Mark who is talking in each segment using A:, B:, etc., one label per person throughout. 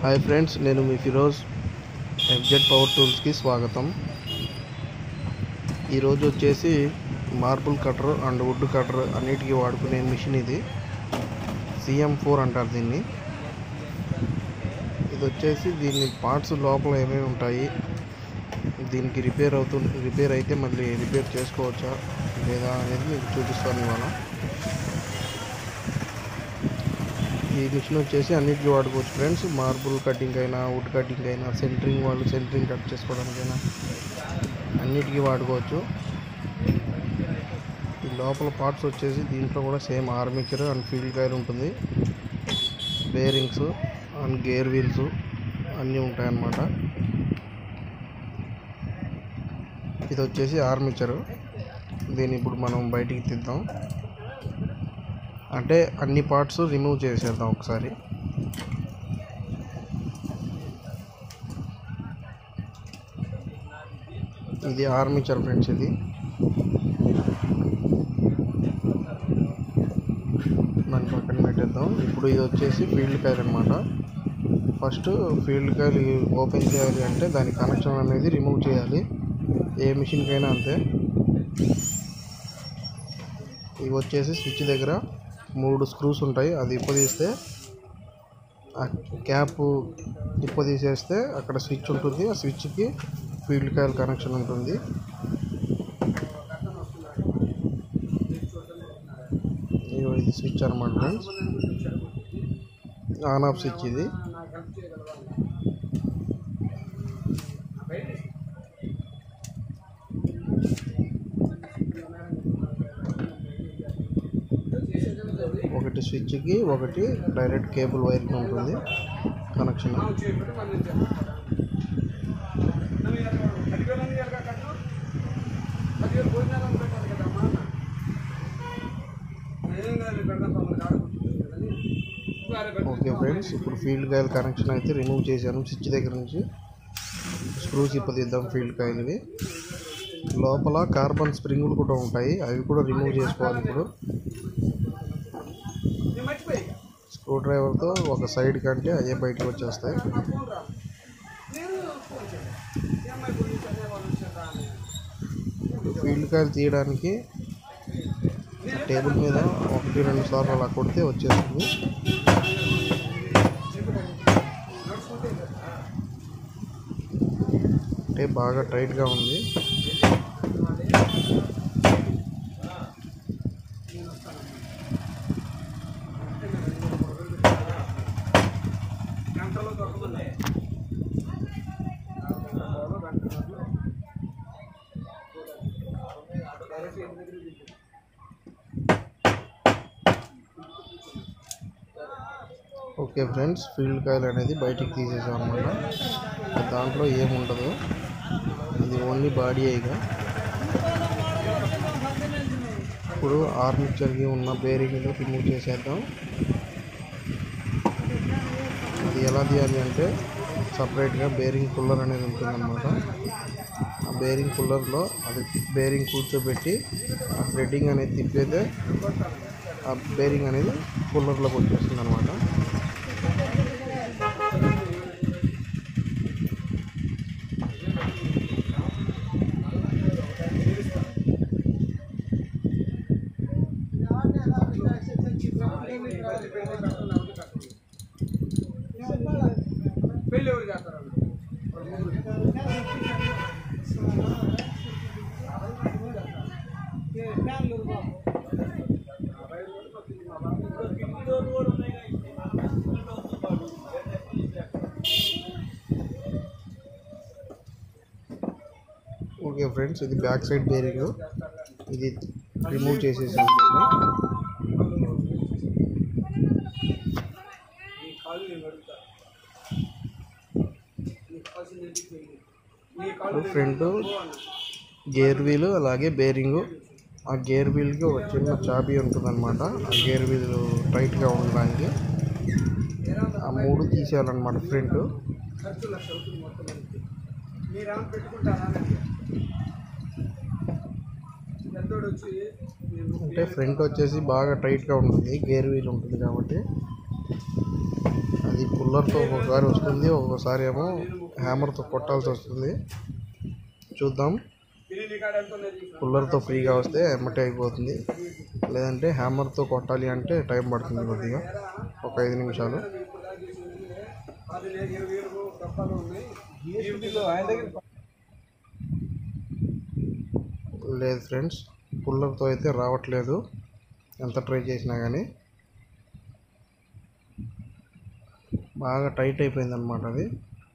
A: hi friends నేను మీ Firoz FZ power టూల్స్కి స్వాగతం ఈరోజు వచ్చేసి marble cutter and wood cutter అన్నిటికీ వాడుకునే మిషన్ ఇది సిఎం ఫోర్ అంటారు దీన్ని ఇది వచ్చేసి దీని పార్ట్స్ లోపల ఏమేమి ఉంటాయి దీనికి రిపేర్ అవుతు రిపేర్ అయితే మళ్ళీ రిపేర్ చేసుకోవచ్చా లేదా అనేది మీకు చూపిస్తాను ఇవాళ ఈ మిషన్ వచ్చేసి అన్నిటికీ వాడుకోవచ్చు ఫ్రెండ్స్ మార్బుల్ కటింగ్ అయినా వుడ్ కటింగ్ అయినా సెంటరింగ్ వాళ్ళు సెంటరింగ్ కట్ చేసుకోవడానికైనా అన్నిటికీ వాడుకోవచ్చు ఈ లోపల పార్ట్స్ వచ్చేసి దీంట్లో కూడా same armature and field coil ఉంటుంది బేరింగ్స్ అండ్ గేర్ వీల్స్ అన్నీ ఉంటాయన్నమాట ఇది వచ్చేసి ఆర్మేచర్ దీన్ని ఇప్పుడు మనం బయటికి తీద్దాం అంటే అన్ని పార్ట్స్ రిమూవ్ చేసేద్దాం ఒకసారి ఇది ఆర్మేచర్ ఫ్రెండ్స్ ఇది దాని పక్కన పెట్టేద్దాం ఇప్పుడు ఇది వచ్చేసి ఫీల్డ్ కాయిల్ అనమాట ఫస్ట్ ఫీల్డ్ కాయిల్ ఓపెన్ చేయాలి అంటే దాని కనెక్షన్ అనేది రిమూవ్ చేయాలి ఏ మిషన్కైనా అంతే ఇవి వచ్చేసి స్విచ్ దగ్గర మూడు స్క్రూస్ ఉంటాయి అది ఇప్పదీస్తే ఆ క్యాప్ ఇప్పదీసేస్తే అక్కడ స్విచ్ ఉంటుంది ఆ స్విచ్కి ఫీల్డ్ కాయిల్ కనెక్షన్ ఉంటుంది ఇదిగో ఇది స్విచ్ అనమాట ఫ్రెండ్స్ ఆన్ ఆఫ్ స్విచ్ ఇది ఒకటి స్విచ్కి ఒకటి డైరెక్ట్ కేబుల్ వైర్కి ఉంటుంది కనెక్షన్ ఓకే ఫ్రెండ్స్ ఇప్పుడు ఫీల్డ్ కాయిల్ కనెక్షన్ అయితే రిమూవ్ చేశాను స్విచ్ దగ్గర నుంచి స్క్రూస్ ఇప్పదిద్దాం ఫీల్డ్ కాయిల్వి లోపల కార్బన్ స్ప్రింగులు కూడా ఉంటాయి అవి కూడా రిమూవ్ చేసుకోవాలి ఇప్పుడు స్క్రూ డ్రైవర్తో ఒక సైడ్ కంటే అయ్యే బయటకు వచ్చేస్తాయి ఫీల్డ్ కాయిల్ తీయడానికి టేబుల్ మీద ఒకటి రెండు సార్లు అలా కొడితే వచ్చేస్తుంది అంటే బాగా టైట్గా ఉంది ఓకే ఫ్రెండ్స్ ఫీల్డ్ కాయిల్ అనేది బయటికి తీసేసాం అనమాట దాంట్లో ఏముండదు ఇది ఓన్లీ బాడీ అయిగా ఇప్పుడు ఆర్మిచర్కి ఉన్న బేరింగ్లు రిమూవ్ చేసేద్దాం అది ఎలా తీయాలి అంటే సపరేట్గా బేరింగ్ కుల్లర్ అనేది ఉంటుందన్నమాట ఆ బేరింగ్ కుల్లర్లో అది బేరింగ్ కూర్చోబెట్టి ఆ థ్రెడ్డింగ్ అనేది తిప్పేదే ఆ బేరింగ్ అనేది కూలర్లోకి వచ్చేస్తుంది అనమాట
B: పెళ్ళి ఎవరు చేస్తారు
A: ఓకే ఫ్రెండ్స్ ఇది బ్యాక్ సైడ్ బేరింగ్ ఇది రిమూవ్ చేసేసాం
B: నీ కాలు నేను అడుగుతా నీ కావాల్సింది ఏంటి పెళ్ళి నీ కాలు
A: ఫ్రంట్ గేర్ వీల్ అలాగే బేరింగ్ ఆ గేర్ వీల్కి ఒక చిన్న చాబీ ఉంటుందన్నమాట ఆ గేర్ వీల్ టైట్గా ఉండడానికి ఆ మూడు తీసేయాలన్నమాట ఫ్రంట్
B: ఖర్చు లక్ష అవుతుంది మొత్తం మనకి మీరేమైనా పెట్టుకుంటారా అని పెద్దోడు వచ్చి నేను
A: అంటే ఫ్రంట్ వచ్చేసి బాగా టైట్గా ఉంటుంది గేర్ వీల్ ఉంటుంది కాబట్టి అది పుల్లర్తో ఒక్కొక్కసారి వస్తుంది ఒక్కొక్కసారి ఏమో హ్యామర్తో కొట్టాల్సి వస్తుంది చూద్దాం
B: బిర్యానీ కాడ ఎంత ఉన్నది
A: పుల్లర్తో ఫ్రీగా వస్తే ఎమ్మటే అయిపోతుంది లేదంటే హ్యామర్తో కొట్టాలి అంటే టైం పడుతుంది కొద్దిగా ఒక ఐదు నిమిషాలు
B: అది లేదు ఇరవై వేలు డబ్బాలు ఉన్నాయి జిఎస్టీలో ఆయన దగ్గర
A: లేదు ఫ్రెండ్స్ పుల్లర్తో అయితే రావట్లేదు ఎంత ట్రై చేసినా కానీ బాగా టైట్ అయిపోయింది అనమాట అది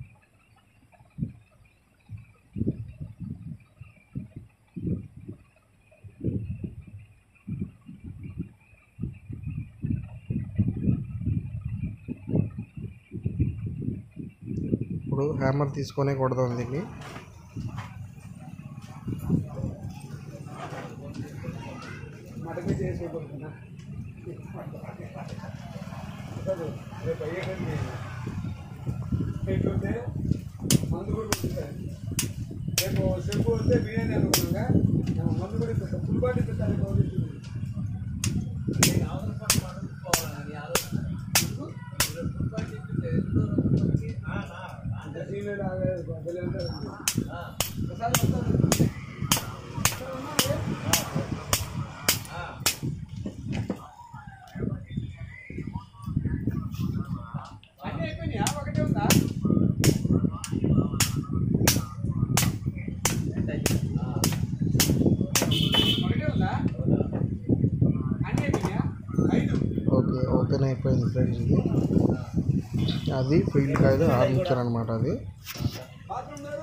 A: ఇప్పుడు హ్యామర్ తీసుకొనే కొడదాం దీన్ని
B: మటకే చేసి అయిపోతుందా అసలు రేపు అయ్యేటండి ఏంటంటే మందు కూడా ఉంటుంది రేపు సెంపు వస్తే బిర్యానీ అనుకున్నాగా మందు కూడా ఇస్తారు ఫుల్ బాడీ పెట్టాలి అన్నీ అయిపోయినాయా ఒకటే ఉందా ఒకటే ఉందా అన్నీ అయిపోయినాయా ఐదు
A: ఓకే ఓపెన్ అయిపోయింది ఫ్రెండ్స్ ఇది అది ఫీల్డ్ కాయలు ఆర్మించారు అనమాట అది
B: బాత్రూమ్ లేదు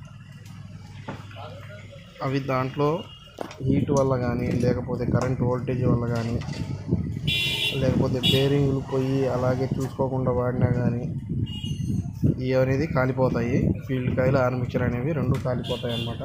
A: అవి దాంట్లో హీట్ వల్ల కానీ లేకపోతే కరెంట్ వోల్టేజ్ వల్ల కానీ లేకపోతే బేరింగ్లు పోయి అలాగే చూసుకోకుండా వాడినా కానీ ఇవి అనేది కాలిపోతాయి ఫీల్డ్ కాయలు ఆర్మిచర్ అనేవి రెండు కాలిపోతాయి అన్నమాట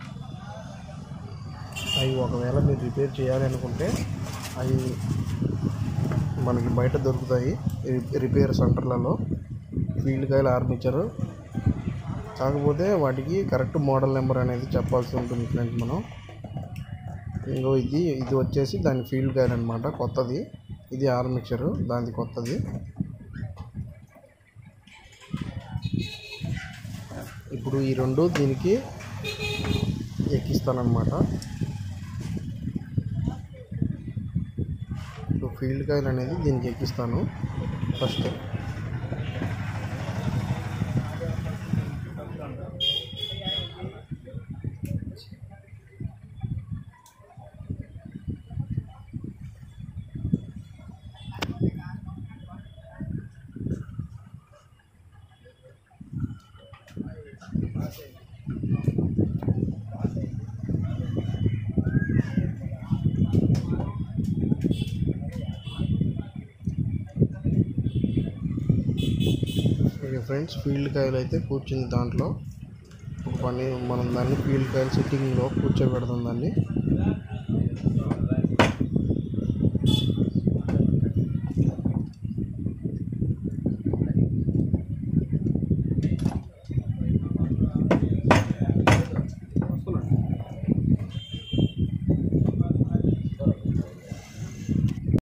A: అవి ఒకవేళ మీరు రిపేర్ చేయాలి అనుకుంటే అవి మనకి బయట దొరుకుతాయి రి- రిపేర్ సెంటర్లలో ఫీల్డ్ కాయలు ఆర్మిచరు కాకపోతే వాటికి కరెక్ట్ మోడల్ నెంబర్ అనేది చెప్పాల్సి ఉంటుంది ఫ్రెండ్స్ మనం ఇంకో ఇది ఇది వచ్చేసి దాని ఫీల్డ్ గైడ్ అనమాట కొత్తది ఇది ఆర్మిచరు దానిది కొత్తది ఇప్పుడు ఈ రెండు దీనికి ఎక్కిస్తానమాట ఇప్పుడు ఫీల్డ్ కాయిల్ అనేది దీనికి ఎక్కిస్తాను ఫస్ట్ ఓకే ఫ్రెండ్స్ ఫీల్డ్ కాయలు అయితే కూర్చుంది దాంట్లో ఒక పని మనం దాన్ని ఫీల్డ్ కాయలు సిట్టింగ్లో కూర్చోబెడతాం దాన్ని